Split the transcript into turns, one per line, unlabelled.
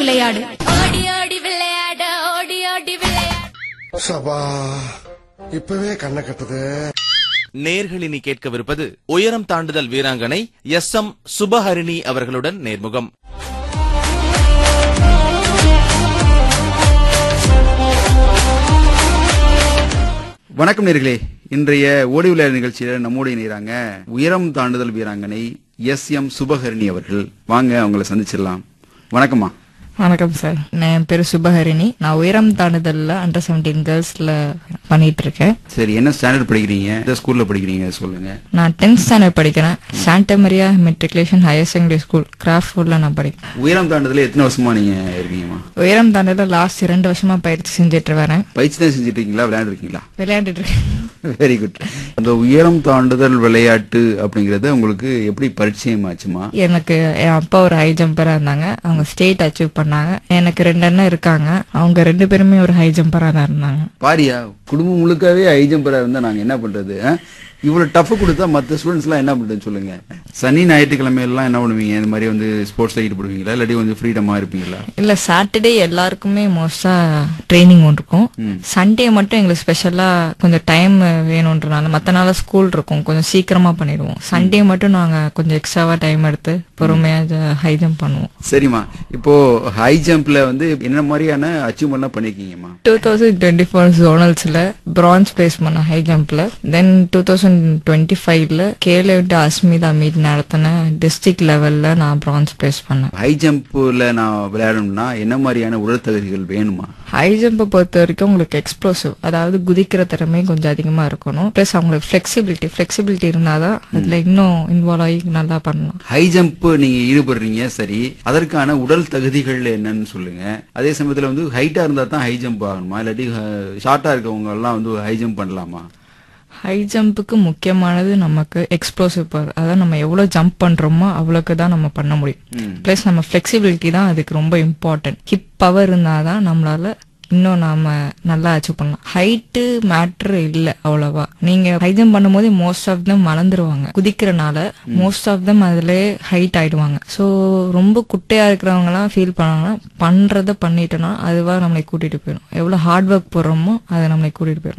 விளையாடு
ஓடி ஓடி விளையாட ஓடி ஓடி விளையாட
சபா இப்பவே கண்ணை கட்டுது
நேர்களினி கேட்கவிருப்பது உயரம் தாண்டுதல் வீராங்கனை எஸ் எம் சுபஹரிணி அவர்களுடன் நேர்முகம்
வணக்கம் நேர்களே இன்றைய ஓடி விளையாடு நிகழ்ச்சியில நம்மோடு இணைகிறாங்க உயரம் தாண்டுதல் வீராங்கனை எஸ் எம் சுபஹரிணி அவர்கள் வாங்க அவங்கள சந்திச்சிடலாம் வணக்கம்மா
வணக்கம் சார் நான் என் பேரு சுபஹரிணி நான் உயரம் தாண்டுதல்ல அண்டர் செவன்டீன் கேர்ள்ஸ்ல பண்ணிட்டு இருக்கேன்
சரி என்ன ஸ்டாண்டர்ட் படிக்கிறீங்க எந்த ஸ்கூல்ல படிக்கிறீங்க சொல்லுங்க
நான் டென்த் ஸ்டாண்டர்ட் படிக்கிறேன் Santa Maria matriculation higher secondary school கிராஃப்ட்ல நான் படிக்கிறேன்
உயரம் தாண்டுதல எத்தனை வருஷமா நீங்க இருக்கீங்கம்மா
உயரம் தாண்டுதல் லாஸ்ட் இரண்டு வருஷமா பயிற்சி செஞ்சுட்டு வரேன்
பயிற்சி தான் செஞ்சுட்டு இருக்கீங்களா விளையாண்டுருக்கீங்களா
விளையாண்டுட்டு இருக்கேன்
வெரி குட் அந்த உயரம் தாண்டுதல் விளையாட்டு அப்படிங்கறது உங்களுக்கு எப்படி பரிச்சயம் ஆச்சுமா
எனக்கு என் அப்பா ஒரு ஹை ஜம்பரா இருந்தாங்க அவங்க ஸ்டேட் அச்சீவ் பண்ணாங்க எனக்கு ரெண்டு அண்ணன் இருக்காங்க அவங்க ரெண்டு பேருமே ஒரு ஹை ஜம்பரா தான் இருந்தாங்க
பாரியா குடும்பம் முழுக்கவே ஹை ஜம்பரா இருந்தா நாங்க என்ன பண்றது ஆ? இவ்வளவு டஃப் கொடுத்தா மத்த ஸ்டூடெண்ட்ஸ் எல்லாம் என்ன பண்றது சொல்லுங்க சனி ஞாயிற்றுக்கிழமை எல்லாம் என்ன பண்ணுவீங்க இந்த மாதிரி வந்து ஸ்போர்ட்ஸ்ல ஈடுபடுவீங்களா இல்லாட்டி கொஞ்சம் ஃப்ரீடமா இருப்பீங்களா
இல்ல சாட்டர்டே எல்லாருக்குமே மோஸ்டா ட்ரைனிங் ஒன்று இருக்கும் சண்டே மட்டும் எங்களுக்கு ஸ்பெஷலா கொஞ்சம் டைம் வேணும்ன்றனால மத்த நாள் ஸ்கூல் இருக்கும் கொஞ்சம் சீக்கிரமா பண்ணிடுவோம் சண்டே மட்டும் நாங்க கொஞ்சம் எக்ஸ்ட்ராவா டைம் எடுத்து பொறுமையா ஹை ஜம்ப் பண்ணுவோம்
சரிம்மா இப்போ ஹை ஜம்ப்ல வந்து என்ன மாதிரியான அச்சீவ்மெண்ட்லாம் பண்ணிருக்கீங்கம்மா
டூ தௌசண்ட் டுவெண்ட்டி ஃபோர் ஜோனல்ஸ்ல பிரான்ஸ் பிளேஸ் பண்ண ஹை ஜம்ப்ல தென் டூ தௌசண்ட் டுவெண்ட்டி ஃபைவ்ல கேல விட்டு அஸ்மிதா மீட் நடத்தின டிஸ்ட்ரிக்ட் லெவல்ல நான் பிரான்ஸ் பிளேஸ் பண்ணேன்
ஹை ஜம்ப்ல நான் விளையாடணும்னா என்ன மாதிரியான உடல் தகுதிகள் வேணுமா
ஹை ஜம்பை பொறுத்த வரைக்கும் உங்களுக்கு எக்ஸ்ப்ளோசிவ் அதாவது குதிக்கிற திறமை கொஞ்சம் அதிகமா இருக்கணும் பிளஸ் அவங்களுக்கு ஃபிளெக்சிபிலிட்டி ஃபிளெக்சிபிலிட்டி இருந்தாதான் அதுல இன்னும் இன்வால்வ் ஆகி நல்லா பண்ணலாம்
ஹை ஜம்ப் நீங்க ஈடுபடுறீங்க சரி அதற்கான உடல் தகுதிகள் என்னன்னு சொல்லுங்க அதே சமயத்துல வந்து ஹைட்டா இருந்தா தான் ஹை ஜம்ப் ஆகணுமா இல்லாட்டி ஷார்ட்டா இருக்கவங்க எல்லாம் வந்து ஹை ஜம்ப் பண்ணலாமா
ஹை ஜம்புக்கு முக்கியமானது நமக்கு எக்ஸ்ப்ளோசிவ் பவர் அதாவது நம்ம எவ்வளவு ஜம்ப் பண்றோமோ அவ்வளவுக்கு தான் நம்ம பண்ண முடியும் பிளஸ் நம்ம ஃபிளெக்சிபிலிட்டி தான் அதுக்கு ரொம்ப இம்பார்ட்டன்ட் ஹிப் பவர் இருந்தாதான் நம்மளால இன்னும் நாம நல்லா அச்சீவ் பண்ணலாம் ஹைட்டு மேட்ரு இல்ல அவ்வளவா நீங்க ஹை ஜம்ப் பண்ணும்போது மோஸ்ட் ஆஃப் தம் மலர்ந்துருவாங்க குதிக்கிறனால மோஸ்ட் ஆஃப் தம் அதுல ஹைட் ஆயிடுவாங்க சோ ரொம்ப குட்டையா இருக்கிறவங்க எல்லாம் ஃபீல் பண்ணாங்கன்னா பண்றத பண்ணிட்டோம்னா அதுவா நம்மளை கூட்டிட்டு போயிடும் எவ்வளவு ஹார்ட் ஒர்க் போடுறோமோ அதை நம்மளை கூட்டிட்டு போயிடும்